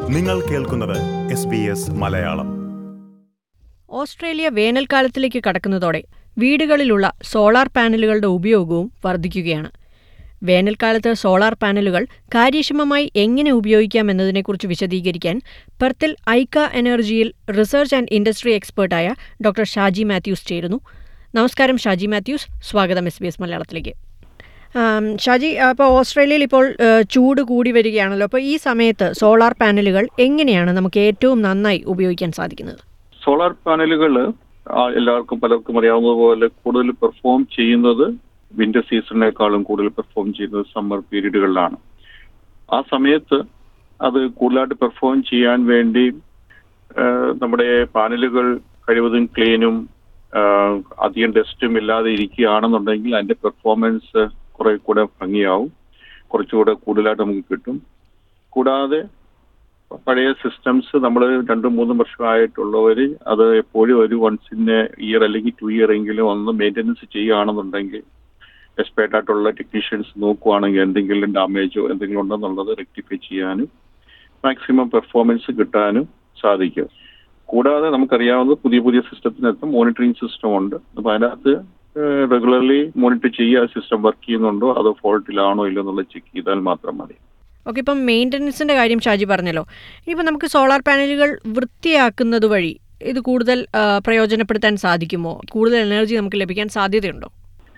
നിങ്ങൾ കേൾക്കുന്നത് S B S Malayalam Australia വേനൽക്കാലത്തിലേക്ക് കടക്കുന്നതോടെ വീടുകളിലുള്ള സോളാർ പാനലുകളുടെ ഉപയോഗവും വർദ്ധിക്കുകയാണ് വേനൽക്കാലത്ത് സോളാർ പാനലുകൾ കാര്യക്ഷമമായി എങ്ങനെ ഉപയോഗിക്കാം എന്നതിനെക്കുറിച്ച് വിശദീകരിക്കാൻ പെർത്തിൽ ഐക്ക എനർജിയിൽ റിസർച്ച് ആൻഡ് ഇൻഡസ്ട്രി എക്സ്പേർട്ടായ ഡോക്ടർ ഷാജി മാത്യൂസ് ചേരുന്നു നമസ്കാരം ഷാജി മാത്യൂസ് സ്വാഗതം എസ് ബി എസ് മലയാളത്തിലേക്ക് ആം, ഷാജി അപ്പോൾ ഓസ്ട്രേലിയയിൽ ഇപ്പോൾ ഏഹ്, ചൂട് കൂടി വരികയാണല്ലോ അപ്പോൾ ഈ സമയത്ത് സോളാർ പാനലുകൾ എങ്ങനെയാണ് നമുക്ക് ഏറ്റവും നന്നായി ഉപയോഗിക്കാൻ സാധിക്കുന്നത് സോളാർ പാനലുകൾ എല്ലാവർക്കും പലർക്കും അറിയാവുന്നതുപോലെ കൂടുതൽ പെർഫോം ചെയ്യുന്നത് വിന്റർ സീസണിനേക്കാളും കൂടുതൽ പെർഫോം ചെയ്യുന്നത് സമ്മർ പീരീഡുകളിലാണ് ആ സമയത്ത് അത് കൂടുതലായിട്ട് പെർഫോം ചെയ്യാൻ വേണ്ടി ആ, നമ്മുടെ പാനലുകൾ കഴിവതും ക്ലീനും ആ, അധികം ഡസ്റ്റും ഇല്ലാതെ ഇരിക്കുകയാണെന്നുണ്ടെങ്കിൽ അതിന്റെ പെർഫോമൻസ് കുറെ കൂടെ ഭംഗിയാവും കുറച്ചുകൂടെ കൂടുതലായിട്ട് നമുക്ക് കിട്ടും കൂടാതെ പഴയ സിസ്റ്റംസ് നമ്മൾ രണ്ടും മൂന്നും വർഷമായിട്ടുള്ളവർ അത് എപ്പോഴും ഒരു വൺസ് ഇൻ ഇയർ അല്ലെങ്കിൽ ടു ഇയർ എങ്കിലും ഒന്ന് മെയിൻ്റെനൻസ് ചെയ്യുകയാണെന്നുണ്ടെങ്കിൽ എക്സ്പേർട്ട് ആയിട്ടുള്ള ടെക്നീഷ്യൻസ് നോക്കുവാണെങ്കിൽ എന്തെങ്കിലും ഡാമേജോ എന്തെങ്കിലും ഉണ്ടെന്നുള്ളത് റെക്ടിഫൈ ചെയ്യാനും മാക്സിമം പെർഫോമൻസ് കിട്ടാനും സാധിക്കും കൂടാതെ നമുക്കറിയാവുന്നത് പുതിയ പുതിയ സിസ്റ്റത്തിനകത്ത് മോണിറ്ററിംഗ് സിസ്റ്റം ഉണ്ട് അപ്പോൾ അതിനകത്ത് റെഗുലർലി മോണിറ്റർ ചെയ്യുക സിസ്റ്റം വർക്ക് ചെയ്യുന്നുണ്ടോ അതോ ഫോൾട്ടിലാണോ ഇല്ലയോ എന്നുള്ളത് ചെക്ക് ചെയ്താൽ മാത്രം മതി ഓക്കെ ഇപ്പം മെയിൻ്റനൻസിൻ്റെ കാര്യം ഷാജി പറഞ്ഞല്ലോ ഇനിയിപ്പോൾ നമുക്ക് സോളാർ പാനലുകൾ വൃത്തിയാക്കുന്നത് വഴി ഇത് കൂടുതൽ ആ, പ്രയോജനപ്പെടുത്താൻ സാധിക്കുമോ കൂടുതൽ എനർജി നമുക്ക് ലഭിക്കാൻ സാധ്യതയുണ്ടോ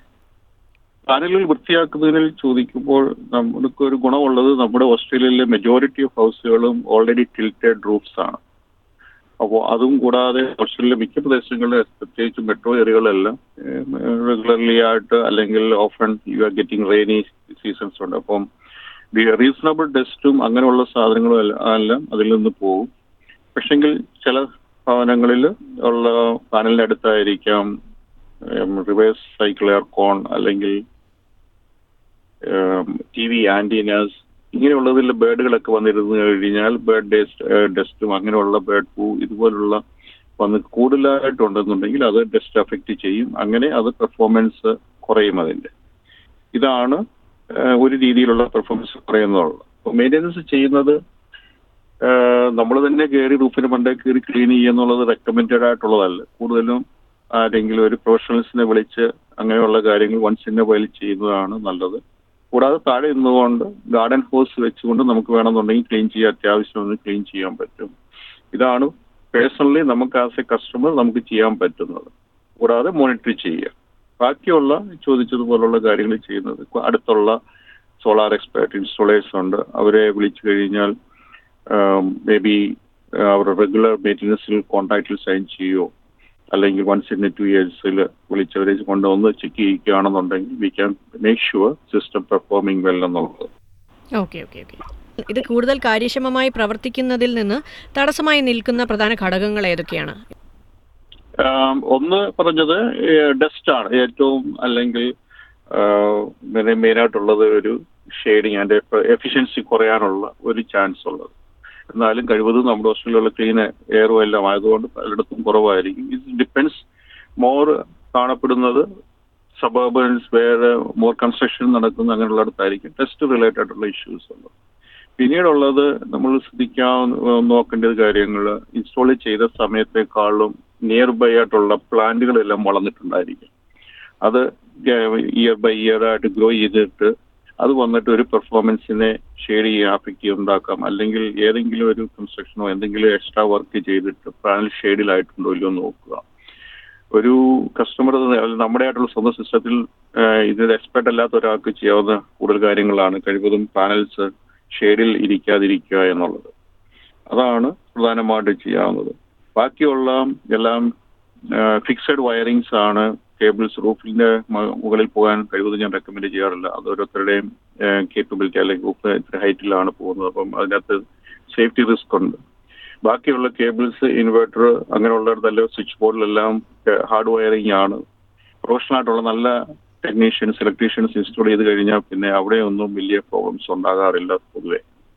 പാനലുകൾ വൃത്തിയാക്കുന്നതിൽ ചോദിക്കുമ്പോൾ നമുക്ക് ഒരു ഗുണമുള്ളത് നമ്മുടെ ഓസ്ട്രേലിയയിലെ മെജോറിറ്റി ഓഫ് ഹൗസുകളും ഓൾറെഡി ടിൽറ്റഡ് റൂഫ്സ് ആണ് അപ്പോൾ അതും കൂടാതെ ഓസ്ട്രേലിയയിലെ മിക്ക പ്രദേശങ്ങളിലും പ്രത്യേകിച്ച് മെട്രോ ഏരിയകളെല്ലാം റെഗുലർലി ആയിട്ട് അല്ലെങ്കിൽ often you are getting rainy seasons ഉണ്ട് അപ്പം റീസണബിൾ ഡസ്റ്റും അങ്ങനെയുള്ള സാധനങ്ങളും എല്ലാം- എല്ലാം അതിൽ നിന്ന് പോകും പക്ഷെങ്കിൽ ചില ഭവനങ്ങളിൽ ഉള്ള പാനലിന്റെ അടുത്തായിരിക്കാം റിവേഴ്സ് സൈക്കിൾ എയർകോൺ അല്ലെങ്കിൽ ടി വി ആന്റീനാസ് ഇങ്ങനെയുള്ളതിൽ ബേഡുകളൊക്കെ വന്നിരുന്നു കഴിഞ്ഞാൽ ബേർഡ് ഡസ്റ്റ് ഡസ്റ്റും അങ്ങനെയുള്ള ബേർഡ് പൂ ഇതുപോലുള്ള വന്ന് കൂടുതലായിട്ടുണ്ടെന്നുണ്ടെങ്കിൽ അത് ഡസ്റ്റ് അഫക്റ്റ് ചെയ്യും അങ്ങനെ അത് പെർഫോമൻസ് കുറയും അതിന്റെ ഇതാണ് ഏഹ്, ഒരു രീതിയിലുള്ള പെർഫോമൻസ് കുറയുന്നുള്ളത് അപ്പോൾ മെയിൻ്റെനൻസ് ചെയ്യുന്നത് നമ്മൾ തന്നെ കയറി റൂഫിന് മണ്ടേ കയറി ക്ലീൻ ചെയ്യുന്നുള്ളത് റെക്കമെൻഡഡ് ആയിട്ടുള്ളതല്ല കൂടുതലും ആരെങ്കിലും ഒരു പ്രൊഫഷണൽസിനെ വിളിച്ച് അങ്ങനെയുള്ള കാര്യങ്ങൾ വൺസ് ഇൻ എ വൈൽ ചെയ്യുന്നതാണ് നല്ലത് കൂടാതെ താഴെ നിന്നുകൊണ്ട് ഗാർഡൻ ഹോസ് വെച്ചുകൊണ്ട് നമുക്ക് വേണമെന്നുണ്ടെങ്കിൽ ക്ലീൻ ചെയ്യാൻ അത്യാവശ്യം ക്ലീൻ ചെയ്യാൻ പറ്റും ഇതാണ് പേഴ്സണലി നമുക്ക് ആസ് എ കസ്റ്റമർ നമുക്ക് ചെയ്യാൻ പറ്റുന്നത് കൂടാതെ മോണിറ്റർ ചെയ്യുക ബാക്കിയുള്ള ചോദിച്ചതുപോലുള്ള കാര്യങ്ങൾ ചെയ്യുന്നത് ഇപ്പൊ അടുത്തുള്ള സോളാർ എക്സ്പേർട്ട് ഇൻസ്റ്റോളേഴ്സ് ഉണ്ട് അവരെ വിളിച്ചു കഴിഞ്ഞാൽ മേ ബി അവർ റെഗുലർ മെയിൻ്റനൻസിൽ കോൺട്രാക്റ്റിൽ സൈൻ ചെയ്യുകയോ അല്ലെങ്കിൽ വൺസ് ഇൻ ടു ഇയേഴ്സിൽ വിളിച്ചവരെ കൊണ്ട് ഒന്ന് ചെക്ക് ചെയ്യിക്കുകയാണെന്നുണ്ടെങ്കിൽ we can make sure system performing well എന്നുള്ളത് ഓക്കെ ഓക്കെ ഓക്കെ ഇത് കൂടുതൽ കാര്യക്ഷമമായി പ്രവർത്തിക്കുന്നതിൽ നിന്ന് തടസ്സമായി നിൽക്കുന്ന പ്രധാന ഘടകങ്ങൾ ഏതൊക്കെയാണ് ആം, ഒന്ന് പറഞ്ഞത് ഡസ്റ്റ് ആണ് ഏറ്റവും അല്ലെങ്കിൽ മെയിൻ ആയിട്ടുള്ളത് ഒരു ഷെയ്ഡിങ് അതിന്റെ എഫിഷ്യൻസി കുറയാനുള്ള ഒരു ചാൻസ് ഉള്ളത് എന്നാലും കഴിവതും നമ്മുടെ ഓസ്ട്രേലിയയിലുള്ള ക്ലീൻ എയറും എല്ലാം ആയതുകൊണ്ട് പലയിടത്തും കുറവായിരിക്കും ഇത് ഡിപ്പെൻസ് മോർ കാണപ്പെടുന്നത് സബർബൻസ് വേറെ മോർ കൺസ്ട്രക്ഷൻ നടക്കുന്ന അങ്ങനെയുള്ളിടത്തായിരിക്കും ടെസ്റ്റ് റിലേറ്റഡ് ആയിട്ടുള്ള ഇഷ്യൂസ് ഉള്ളത് പിന്നീടുള്ളത് നമ്മൾ ശ്രദ്ധിക്കാൻ നോക്കേണ്ട കാര്യങ്ങൾ ഇൻസ്റ്റാൾ ചെയ്ത സമയത്തെക്കാളും നിയർ ബൈ ആയിട്ടുള്ള പ്ലാന്റുകളെല്ലാം വളർന്നിട്ടുണ്ടായിരിക്കും അത് ഇയർ ബൈ ഇയർ ആയിട്ട് ഗ്രോ ചെയ്തിട്ട് അത് വന്നിട്ട് ഒരു പെർഫോമൻസിനെ ഷെയ്ഡ് ചെയ്യാൻ അഫക്റ്റ് ഉണ്ടാക്കാം അല്ലെങ്കിൽ ഏതെങ്കിലും ഒരു കൺസ്ട്രക്ഷനോ എന്തെങ്കിലും എക്സ്ട്രാ വർക്ക് ചെയ്തിട്ട് പാനൽ ഷെയ്ഡിലായിട്ടുണ്ടോ ഇല്ലയോ എന്ന് നോക്കുക ഒരു കസ്റ്റമർ നമ്മുടെ ആയിട്ടുള്ള സ്വന്തം സിസ്റ്റത്തിൽ ഇതിൽ എക്സ്പെർട്ട് അല്ലാത്ത ഒരാൾക്ക് ചെയ്യാവുന്ന കൂടുതൽ കാര്യങ്ങളാണ് കഴിവതും പാനൽസ് ഷെയ്ഡിൽ ഇരിക്കാതിരിക്കുക എന്നുള്ളത് അതാണ് പ്രധാനമായിട്ട് ചെയ്യാവുന്നത് ബാക്കിയുള്ള എല്ലാം ഫിക്സഡ് വയറിങ്സ് ആണ് കേബിൾസ് റൂഫിന്റെ മ- മുകളിൽ പോകാൻ കഴിവതും ഞാൻ റെക്കമെൻഡ് ചെയ്യാറില്ല അത് ഓരോരുത്തരുടെയും കേപ്പബിലിറ്റി അല്ലെങ്കിൽ റൂഫ് ഇത്ര ഹൈറ്റിലാണ് പോകുന്നത് അപ്പം അതിനകത്ത് സേഫ്റ്റി റിസ്ക് ഉണ്ട് ബാക്കിയുള്ള കേബിൾസ് ഇൻവെർട്ടർ അങ്ങനെയുള്ളിടത്തല്ല സ്വിച്ച് ബോർഡിലെല്ലാം ഹാർഡ് വയറിംഗ് ആണ് പ്രൊഫഷണൽ ആയിട്ടുള്ള നല്ല ടെക്നീഷ്യൻസ് ഇലക്ട്രീഷ്യൻസ് ഇൻസ്റ്റാൾ ചെയ്ത് കഴിഞ്ഞാൽ പിന്നെ അവിടെയൊന്നും വലിയ പ്രോബ്ലംസ് ഉണ്ടാകാറില്ല പൊതുവെ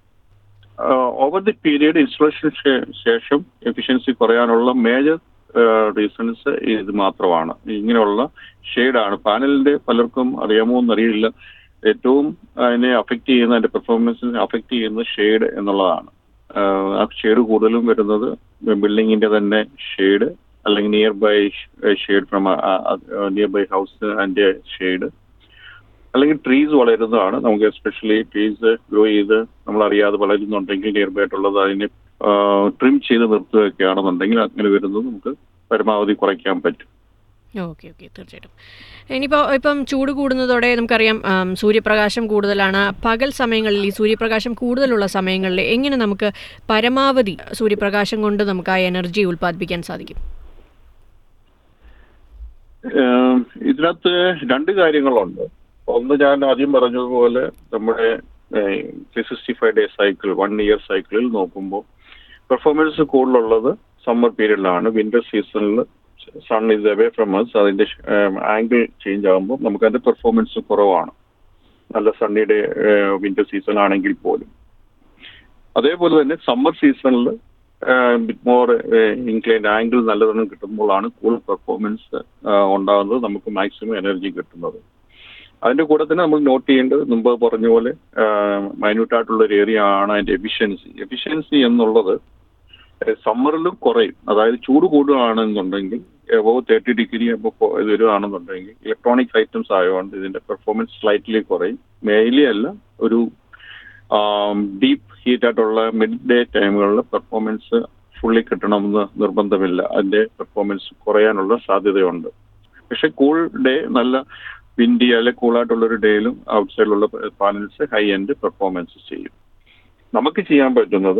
ഓവർ ദി പീരീഡ് ഇൻസ്റ്റലേഷന് ശേഷം എഫിഷ്യൻസി കുറയാനുള്ള മേജർ റീസൺസ് ഇത് മാത്രമാണ് ഇങ്ങനെയുള്ള ഷെയ്ഡാണ് പാനലിന്റെ പലർക്കും അറിയാമോ എന്നറിയില്ല ഏറ്റവും അതിനെ അഫക്റ്റ് ചെയ്യുന്ന അതിന്റെ പെർഫോമൻസിനെ അഫക്റ്റ് ചെയ്യുന്ന ഷെയ്ഡ് എന്നുള്ളതാണ് ആ ഷെയ്ഡ് കൂടുതലും വരുന്നത് ബിൽഡിങ്ങിന്റെ തന്നെ ഷെയ്ഡ് അല്ലെങ്കിൽ nearby shade from nearby house and shade അല്ലെങ്കിൽ ട്രീസ് വളരുന്നതാണ് നമുക്ക് എസ്പെഷ്യലി ട്രീസ് ഗ്രോ ചെയ്ത് നമ്മൾ അറിയാതെ വളരുന്നുണ്ടെങ്കിൽ നിയർ ബൈ ആയിട്ടുള്ളത് അതിനെ ട്രിം ചെയ്ത് നിർത്തുകയൊക്കെയാണെന്നുണ്ടെങ്കിൽ അങ്ങനെ വരുന്നത് നമുക്ക് പരമാവധി കുറയ്ക്കാൻ പറ്റും ഓക്കെ ഓക്കെ തീർച്ചയായിട്ടും ഇനിയിപ്പോൾ ഇപ്പം ചൂട് കൂടുന്നതോടെ നമുക്കറിയാം ആം, സൂര്യപ്രകാശം കൂടുതലാണ് പകൽ സമയങ്ങളിൽ ഈ സൂര്യപ്രകാശം കൂടുതലുള്ള സമയങ്ങളിൽ എങ്ങനെ നമുക്ക് പരമാവധി സൂര്യപ്രകാശം കൊണ്ട് നമുക്ക് ആ എനർജി ഉൽപ്പാദിപ്പിക്കാൻ സാധിക്കും ഏഹ് ഇതിനകത്ത് രണ്ട് കാര്യങ്ങളുണ്ട് ഒന്ന് ഞാൻ ആദ്യം പറഞ്ഞതുപോലെ നമ്മുടെ three sixty five day cycle one year സൈക്കിളിൽ നോക്കുമ്പോൾ പെർഫോമൻസ് കൂടുതലുള്ളത് സമ്മർ പീരീഡിലാണ് വിന്റർ സീസണിൽ sun is away from us അതിന്റെ ആംഗിൾ ചേഞ്ച് ആകുമ്പോൾ നമുക്ക് അതിന്റെ പെർഫോമൻസ് കുറവാണ് നല്ല സണ്ണിയുടെ വിന്റർ സീസൺ ആണെങ്കിൽ പോലും അതേപോലെ തന്നെ സമ്മർ സീസണിൽ ബിറ്റ് മോർ ഇൻക്ലൈൻഡ് ആംഗിൾ നല്ലതെണ്ണം കിട്ടുമ്പോഴാണ് കൂടുതൽ പെർഫോമൻസ് ഉണ്ടാകുന്നത് നമുക്ക് മാക്സിമം എനർജി കിട്ടുന്നത് അതിന്റെ കൂടെ തന്നെ നമ്മൾ നോട്ട് ചെയ്യേണ്ടത് മുമ്പ് പറഞ്ഞ പോലെ മൈന്യൂട്ട് ആയിട്ടുള്ള ഒരു ഏരിയ ആണ് അതിന്റെ എഫിഷ്യൻസി എഫിഷ്യൻസി എന്നുള്ളത് സമ്മറിലും കുറയും അതായത് ചൂട് കൂടുകയാണെന്നുണ്ടെങ്കിൽ എബോ തേർട്ടി ഡിഗ്രി അപ്പോൾ ഇത് വരുവാണെന്നുണ്ടെങ്കിൽ ഇലക്ട്രോണിക് ഐറ്റംസ് ആയതുകൊണ്ട് ഇതിന്റെ പെർഫോമൻസ് സ്ലൈറ്റ്ലി കുറയും മെയിലി അല്ല ഒരു ഡീപ്പ് ഹീറ്റ് ആയിട്ടുള്ള മിഡ് ഡേ ടൈമുകളിൽ പെർഫോമൻസ് ഫുള്ളി കിട്ടണമെന്ന് നിർബന്ധമില്ല അതിന്റെ പെർഫോമൻസ് കുറയാനുള്ള സാധ്യതയുണ്ട് പക്ഷെ കൂൾ ഡേ നല്ല വിൻഡി അല്ലെ കൂളായിട്ടുള്ള ഒരു ഡേയിലും ഔട്ട്സൈഡിലുള്ള പാനൽസ് ഹൈ എൻഡ് പെർഫോമൻസ് ചെയ്യും നമുക്ക് ചെയ്യാൻ പറ്റുന്നത്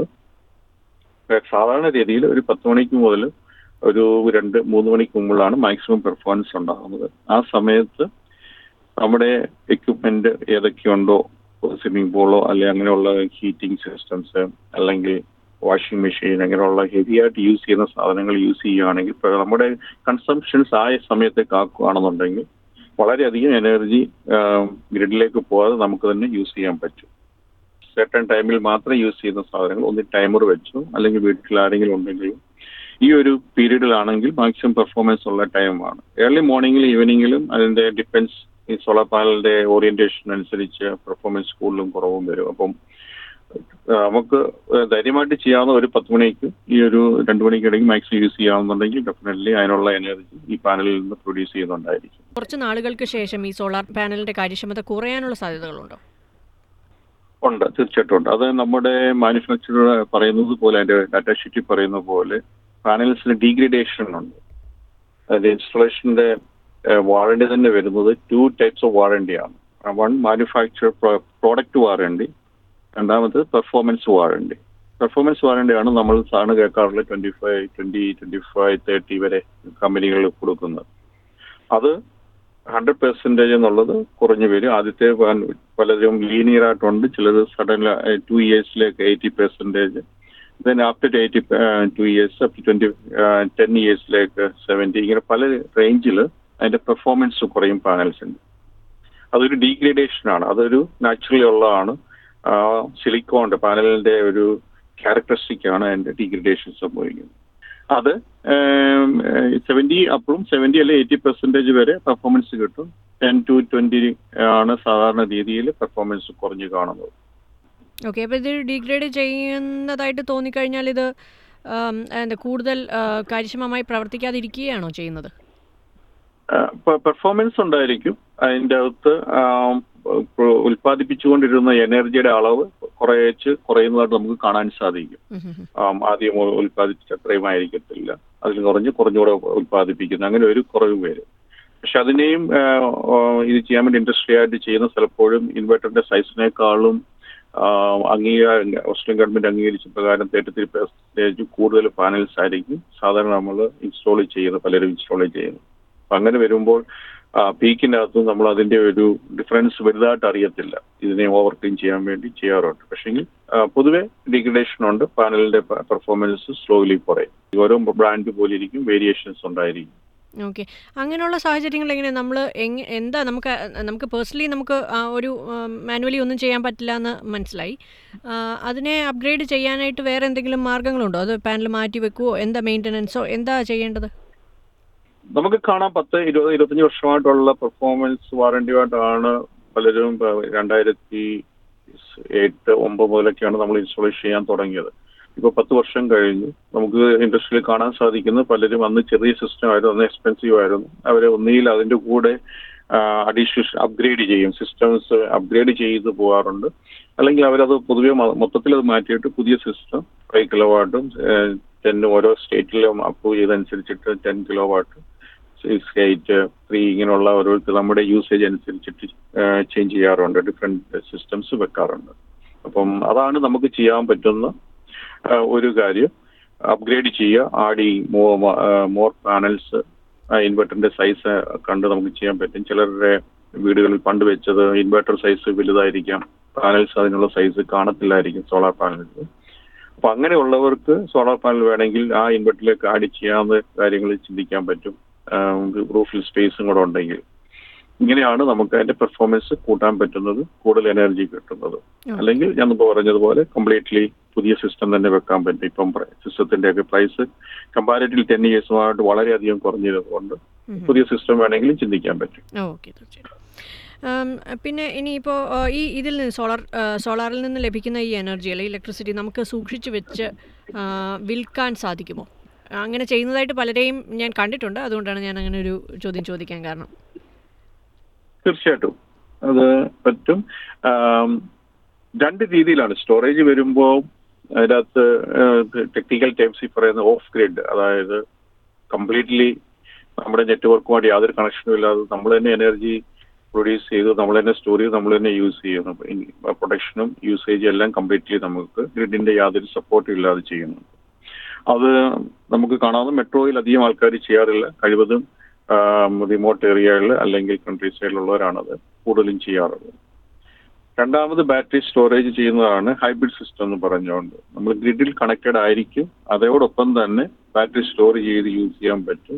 സാധാരണ രീതിയിൽ ഒരു പത്ത് മണിക്ക് മുതൽ ഒരു രണ്ട് മൂന്ന് മണിക്ക് മുമ്പിലാണ് മാക്സിമം പെർഫോമൻസ് ഉണ്ടാകുന്നത് ആ സമയത്ത് നമ്മുടെ എക്യുപ്മെന്റ് ഏതൊക്കെയുണ്ടോ സ്വിമ്മിംഗ് പൂളോ അല്ലെങ്കിൽ അങ്ങനെയുള്ള ഹീറ്റിംഗ് സിസ്റ്റംസ് അല്ലെങ്കിൽ വാഷിംഗ് മെഷീൻ അങ്ങനെയുള്ള ഹെവി ആയിട്ട് യൂസ് ചെയ്യുന്ന സാധനങ്ങൾ യൂസ് ചെയ്യുകയാണെങ്കിൽ ഇപ്പൊ നമ്മുടെ കൺസംഷൻസ് ആയ സമയത്തേക്ക് ആക്കുകയാണെന്നുണ്ടെങ്കിൽ വളരെയധികം എനർജി ഗ്രിഡിലേക്ക് പോകാതെ നമുക്ക് തന്നെ യൂസ് ചെയ്യാൻ പറ്റും സെർട്ടൺ ടൈമിൽ മാത്രം യൂസ് ചെയ്യുന്ന സാധനങ്ങൾ ഒന്ന് ടൈമർ വെച്ചു അല്ലെങ്കിൽ വീട്ടിൽ ആരെങ്കിലും ഉണ്ടെങ്കിലും ഈ ഒരു പീരീഡിലാണെങ്കിൽ മാക്സിമം പെർഫോമൻസ് ഉള്ള ടൈമാണ് ഏർലി മോർണിംഗിലും ഈവനിങ്ങിലും അതിന്റെ ഡിപ്പെൻസ് ഈ സോളാർ പാനലിന്റെ ഓറിയന്റേഷൻ അനുസരിച്ച് പെർഫോമൻസ് കൂടുതലും കുറവും വരും അപ്പം ആ, നമുക്ക് ധൈര്യമായിട്ട് ചെയ്യാവുന്ന ഒരു പത്ത് മണിക്ക് ഈ ഒരു രണ്ട് മണിക്കിടയിൽ മാക്സിമം യൂസ് ചെയ്യാവുന്നുണ്ടെങ്കിൽ ഡെഫിനറ്റ്ലി അതിനുള്ള എനർജി ഈ പാനലിൽ നിന്ന് പ്രൊഡ്യൂസ് ചെയ്യുന്നുണ്ടായിരിക്കും കുറച്ച് നാളുകൾക്ക് ശേഷം ഈ സോളാർ പാനലിന്റെ കാര്യക്ഷമത കുറയാനുള്ള സാധ്യതകളുണ്ടോ ഉണ്ട് തീർച്ചയായിട്ടും ഉണ്ട് അത് നമ്മുടെ മാനുഫാക്ചറർ പറയുന്നത് പോലെ അതിന്റെ ഡാറ്റ ഷീറ്റിൽ പറയുന്ന പോലെ പാനൽസിന് ഡീഗ്രഡേഷൻ ഉണ്ട് അതിന്റെ ഇൻസ്റ്റലേഷന്റെ വാറണ്ടി തന്നെ വരുന്നത് ടു ടൈപ്സ് ഓഫ് വാറണ്ടിയാണ് വൺ മാനുഫാക്ചർ പ്രോഡക്റ്റ് വാറണ്ടി രണ്ടാമത് പെർഫോമൻസ് വാറണ്ടി പെർഫോമൻസ് വാറണ്ടിയാണ് നമ്മൾ സാധാരണ കേൾക്കാറുള്ള twenty five twenty twenty five thirty വരെ കമ്പനികൾ കൊടുക്കുന്നത് അത് ഹൺഡ്രഡ് പെർസെൻറ്റേജ് എന്നുള്ളത് കുറഞ്ഞു വരും ആദ്യത്തെ പ- പലരും ലീനിയർ ആയിട്ടുണ്ട് ചിലത് സഡൻ ടു ഇയേഴ്സിലേക്ക് eighty percentage then after eighty two years up twenty ten ഇയേഴ്സിലേക്ക് സെവൻറ്റി ഇങ്ങനെ പല റേഞ്ചിൽ അതിന്റെ പെർഫോമൻസ് കുറയും പാനൽസിന്റെ അതൊരു ഡീഗ്രേഡേഷൻ ആണ് അതൊരു നാച്ചുറലി ഉള്ളതാണ് സിലിക്കോണിന്റെ പാനലിന്റെ ഒരു ക്യാരക്ടറിസ്റ്റിക് ആണ് അതിന്റെ ഡീഗ്രേഡേഷൻ സംഭവിക്കുന്നത് അത് സെവന്റി അപ്പും സെവന്റി അല്ലെ എയ്റ്റി പെർസെന്റേജ് വരെ പെർഫോമൻസ് കിട്ടും ടെൻ ടു ട്വന്റി ആണ് സാധാരണ രീതിയിൽ പെർഫോമൻസ് കുറഞ്ഞു കാണുന്നത് ഓക്കെ അപ്പോൾ ഇത് ഡീഗ്രേഡ് ചെയ്യുന്നതായിട്ട് തോന്നിക്കഴിഞ്ഞാൽ ഇത് ആം, എന്താ കൂടുതൽ ആ, കാര്യക്ഷമമായി പ്രവർത്തിക്കാതിരിക്കുകയാണോ ചെയ്യുന്നത് പെർഫോമൻസ് ഉണ്ടായിരിക്കും അതിൻ്റെ അകത്ത് ആം, ഉ- ഉൽപ്പാദിപ്പിച്ചുകൊണ്ടിരുന്ന എനർജിയുടെ അളവ് കുറേച്ച് കുറയുന്നതായിട്ട് നമുക്ക് കാണാൻ സാധിക്കും ഉം ഉം ഉം. ആം, ആദ്യം ഉ- ഉൽപ്പാദിപ്പിച്ച അത്രയും ആയിരിക്കത്തില്ല അതിൽ കുറഞ്ഞ് കുറഞ്ഞുകൂടെ ഉൽപ്പാദിപ്പിക്കുന്നു അങ്ങനെ ഒരു കുറവ് വരും പക്ഷെ അതിനെയും ആ, ആ, ഇത് ചെയ്യാൻ വേണ്ടി ഇൻഡസ്ട്രി ആയിട്ട് ചെയ്യുന്ന ചിലപ്പോഴും ഇൻവെർട്ടറിന്റെ സൈസിനേക്കാളും ആ, അംഗീകാരം ഓസ്ട്രേലിയൻ ഗവൺമെന്റ് അംഗീകരിച്ച പ്രകാരം തേർട്ടി ത്രീ പെർസെന്റേജ് കൂടുതൽ പാനൽസ് ആയിരിക്കും സാധാരണ നമ്മൾ ഇൻസ്റ്റാൾ ചെയ്യുന്നത് പലരും ഇൻസ്റ്റാൾ ചെയ്യുന്നത് അപ്പൊ അങ്ങനെ വരുമ്പോൾ പീക്കിന്റെ അകത്ത് നമ്മൾ അതിന്റെ ഒരു ഡിഫറൻസ് വലുതായിട്ട് അറിയത്തില്ല ഇതിനെ ഓവർകം ചെയ്യാൻ വേണ്ടി ചെയ്യാറുണ്ട് പക്ഷെങ്കിൽ പൊതുവെ ഡിഗ്രഡേഷൻ ഉണ്ട് പാനലിന്റെ പെർഫോമൻസ് സ്ലോലി കുറയും ഓരോ ബ്രാൻഡ് പോലെ ഇരിക്കും വേരിയേഷൻസ് ഉണ്ടായിരിക്കും ഓക്കെ അങ്ങനെയുള്ള സാഹചര്യങ്ങൾ എങ്ങനെ നമ്മൾ എങ് എന്താ നമുക്ക് നമുക്ക് പേഴ്സണലി നമുക്ക് ആ ഒരു മാനുവലി ഒന്നും ചെയ്യാൻ പറ്റില്ല എന്ന് മനസ്സിലായി ആ, അതിനെ അപ്ഗ്രേഡ് ചെയ്യാനായിട്ട് വേറെ എന്തെങ്കിലും മാർഗ്ഗങ്ങളുണ്ടോ അത് പാനൽ മാറ്റി വെക്കുവോ എന്താ മെയിൻ്റനൻസോ എന്താ ചെയ്യേണ്ടത് നമുക്ക് കാണാം പത്ത് ഇരുപത് ഇരുപത്തഞ്ച് വർഷമായിട്ടുള്ള പെർഫോമൻസ് വാറണ്ടിയുമായിട്ടാണ് പലരും ഇപ്പൊ രണ്ടായിരത്തി എട്ട് ഒമ്പത് മുതലൊക്കെയാണ് നമ്മൾ ഇൻസ്റ്റാളേഷൻ ചെയ്യാൻ തുടങ്ങിയത് ഇപ്പൊ പത്ത് വർഷം കഴിഞ്ഞു നമുക്ക് ഇൻഡസ്ട്രിയിൽ കാണാൻ സാധിക്കുന്ന പലരും അന്ന് ചെറിയ സിസ്റ്റം ആയിരുന്നു അന്ന് എക്സ്പെൻസീവ് ആയിരുന്നു അവരെ ഒന്നിയിൽ അതിന്റെ കൂടെ അഡീഷണൽ അപ്ഗ്രേഡ് ചെയ്യും സിസ്റ്റംസ് അപ്ഗ്രേഡ് ചെയ്ത് പോകാറുണ്ട് അല്ലെങ്കിൽ അവരത് പൊതുവെ മ- മൊത്തത്തിൽ അത് മാറ്റിയിട്ട് പുതിയ സിസ്റ്റം ഫൈവ് കിലോ വാട്ടും ടെൻ ഓരോ സ്റ്റേറ്റിലും അപ്രൂവ് ചെയ്തനുസരിച്ചിട്ട് ten kilo watt six eight three ഇങ്ങനെയുള്ള ഓരോരുത്തർ നമ്മുടെ യൂസേജ് അനുസരിച്ചിട്ട് ചേഞ്ച് ചെയ്യാറുണ്ട് ഡിഫറെന്റ് സിസ്റ്റംസ് വെക്കാറുണ്ട് അപ്പം അതാണ് നമുക്ക് ചെയ്യാൻ പറ്റുന്ന ആ, ഒരു കാര്യം അപ്ഗ്രേഡ് ചെയ്യുക ആഡ് മോർ പാനൽസ് ഇൻവെർട്ടറിന്റെ സൈസ് കണ്ട് നമുക്ക് ചെയ്യാൻ പറ്റും ചിലരുടെ വീടുകളിൽ പണ്ട് വെച്ചത് ഇൻവെർട്ടർ സൈസ് വലുതായിരിക്കാം പാനൽസ് അതിനുള്ള സൈസ് കാണത്തില്ലായിരിക്കും സോളാർ പാനൽസ് അപ്പൊ അങ്ങനെയുള്ളവർക്ക് സോളാർ പാനൽ വേണമെങ്കിൽ ആ ഇൻവെർട്ടറിലേക്ക് ആഡ് ചെയ്യാവുന്ന കാര്യങ്ങൾ ചിന്തിക്കാൻ പറ്റും റൂഫിൽ സ്പേസും കൂടെ ഉണ്ടെങ്കിൽ ഇങ്ങനെയാണ് നമുക്ക് അതിന്റെ പെർഫോമൻസ് കൂട്ടാൻ പറ്റുന്നത് കൂടുതൽ എനർജി കിട്ടുന്നത് അല്ലെങ്കിൽ ഞാൻ മുമ്പ് പറഞ്ഞതുപോലെ കംപ്ലീറ്റ്ലി പുതിയ സിസ്റ്റം തന്നെ വെക്കാൻ പറ്റും ഇപ്പം സിസ്റ്റത്തിന്റെ ഒക്കെ പ്രൈസ് കമ്പാരിറ്റീവ് ടെൻ ഇയേഴ്സുമായിട്ട് വളരെയധികം കുറഞ്ഞതുകൊണ്ട് പുതിയ സിസ്റ്റം വേണമെങ്കിലും ചിന്തിക്കാൻ പറ്റും ഓക്കെ തീർച്ചയായിട്ടും ആം, പിന്നെ ഇനിയിപ്പോൾ ഈ ഇതിൽ നിന്ന് സോളാർ സോളാറിൽ നിന്ന് ലഭിക്കുന്ന ഈ എനർജി അല്ലെങ്കിൽ ഇലക്ട്രിസിറ്റി നമുക്ക് സൂക്ഷിച്ച് വെച്ച് ആ, വിൽക്കാൻ സാധിക്കുമോ അങ്ങനെ ചെയ്യുന്നതായിട്ട് പലരെയും ഞാൻ കണ്ടിട്ടുണ്ട് അതുകൊണ്ടാണ് ഞാൻ അങ്ങനെ ഒരു ചോദ്യം ചോദിക്കാൻ കാരണം തീർച്ചയായിട്ടും അത് പറ്റും ആം, രണ്ട് രീതിയിലാണ് സ്റ്റോറേജ് വരുമ്പോൾ അതിനകത്ത് ടെക്നിക്കൽ ടൈംസ് ഈ പറയുന്ന ഓഫ് ഗ്രിഡ് അതായത് കംപ്ലീറ്റ്ലി നമ്മുടെ നെറ്റ്വർക്കുമായിട്ട് യാതൊരു കണക്ഷനും ഇല്ലാതെ നമ്മൾ തന്നെ എനർജി പ്രൊഡ്യൂസ് ചെയ്ത് നമ്മൾ തന്നെ സ്റ്റോർ ചെയ്ത് നമ്മൾ തന്നെ യൂസ് ചെയ്യുന്നു പ്രൊഡക്ഷനും യൂസേജും എല്ലാം കംപ്ലീറ്റ്ലി നമുക്ക് ഗ്രിഡിന്റെ യാതൊരു സപ്പോർട്ടും ഇല്ലാതെ ചെയ്യുന്നു അത് നമുക്ക് കാണാവുന്ന മെട്രോയിൽ അധികം ആൾക്കാർ ചെയ്യാറില്ല കഴിവതും റിമോട്ട് ഏരിയകളിൽ അല്ലെങ്കിൽ കൺട്രി സൈഡിലുള്ളവരാണത് കൂടുതലും ചെയ്യാറുള്ളത് രണ്ടാമത് ബാറ്ററി സ്റ്റോറേജ് ചെയ്യുന്നതാണ് ഹൈബ്രിഡ് സിസ്റ്റം എന്ന് പറഞ്ഞുകൊണ്ട് നമ്മൾ ഗ്രിഡിൽ കണക്റ്റഡ് ആയിരിക്കും അതോടൊപ്പം തന്നെ ബാറ്ററി സ്റ്റോർ ചെയ്ത് യൂസ് ചെയ്യാൻ പറ്റും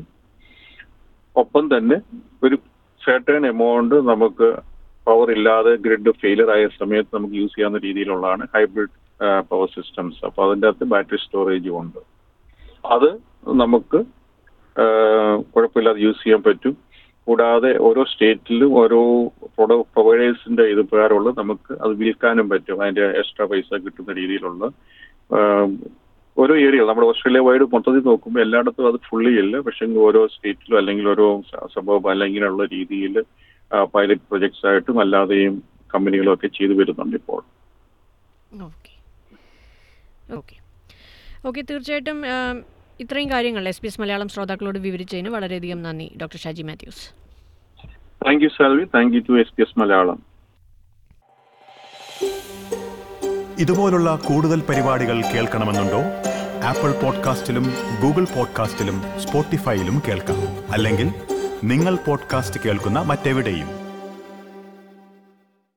ഒപ്പം തന്നെ ഒരു certain എമൗണ്ട് നമുക്ക് പവർ ഇല്ലാതെ ഗ്രിഡ് ഫെയിലർ ആയ സമയത്ത് നമുക്ക് യൂസ് ചെയ്യാവുന്ന രീതിയിലുള്ളതാണ് ഹൈബ്രിഡ് പവർ സിസ്റ്റംസ് അപ്പോൾ അതിൻ്റെ അകത്ത് ബാറ്ററി സ്റ്റോറേജും ഉണ്ട് അത് നമുക്ക് ആ, കുഴപ്പമില്ലാതെ യൂസ് ചെയ്യാൻ പറ്റും കൂടാതെ ഓരോ സ്റ്റേറ്റിലും ഓരോ പ്രൊഡക്റ്റ് പ്രൊവൈഡേഴ്സിന്റെ ഇത് പ്രകാരമുള്ള നമുക്ക് അത് വിൽക്കാനും പറ്റും അതിന്റെ എക്സ്ട്രാ പൈസ കിട്ടുന്ന രീതിയിലുള്ള ആ, ഓരോ ഏരിയ നമ്മുടെ ഓസ്ട്രേലിയ വൈഡ് മൊത്തത്തിൽ നോക്കുമ്പോൾ എല്ലായിടത്തും അത് ഫുള്ളി ഇല്ല പക്ഷേ ഓരോ സ്റ്റേറ്റിലും അല്ലെങ്കിൽ ഓരോ സംഭവം അല്ലെങ്കിൽ ഇങ്ങനെയുള്ള രീതിയിൽ പൈലറ്റ് പ്രൊജക്ട്സ് ആയിട്ടും അല്ലാതെയും കമ്പനികളും ഒക്കെ ചെയ്തു വരുന്നുണ്ട് ഇപ്പോൾ ഓക്കെ ഓക്കെ ഓക്കെ തീർച്ചയായിട്ടും ആം, ഇത്രയും കാര്യങ്ങൾ എസ് പി എസ് മലയാളം ശ്രോതാക്കളോട് വിവരിച്ചതിന് വളരെയധികം നന്ദി doctor Shaji Mathews thank you Salvi thank you to S P S Malayalam ഇതുപോലുള്ള കൂടുതൽ പരിപാടികൾ കേൾക്കണമെന്നുണ്ടോ ആപ്പിൾ പോഡ്കാസ്റ്റിലും ഗൂഗിൾ പോഡ്കാസ്റ്റിലും സ്പോട്ടിഫൈയിലും കേൾക്കാം അല്ലെങ്കിൽ നിങ്ങൾ പോഡ്കാസ്റ്റ് കേൾക്കുന്ന മറ്റെവിടെയും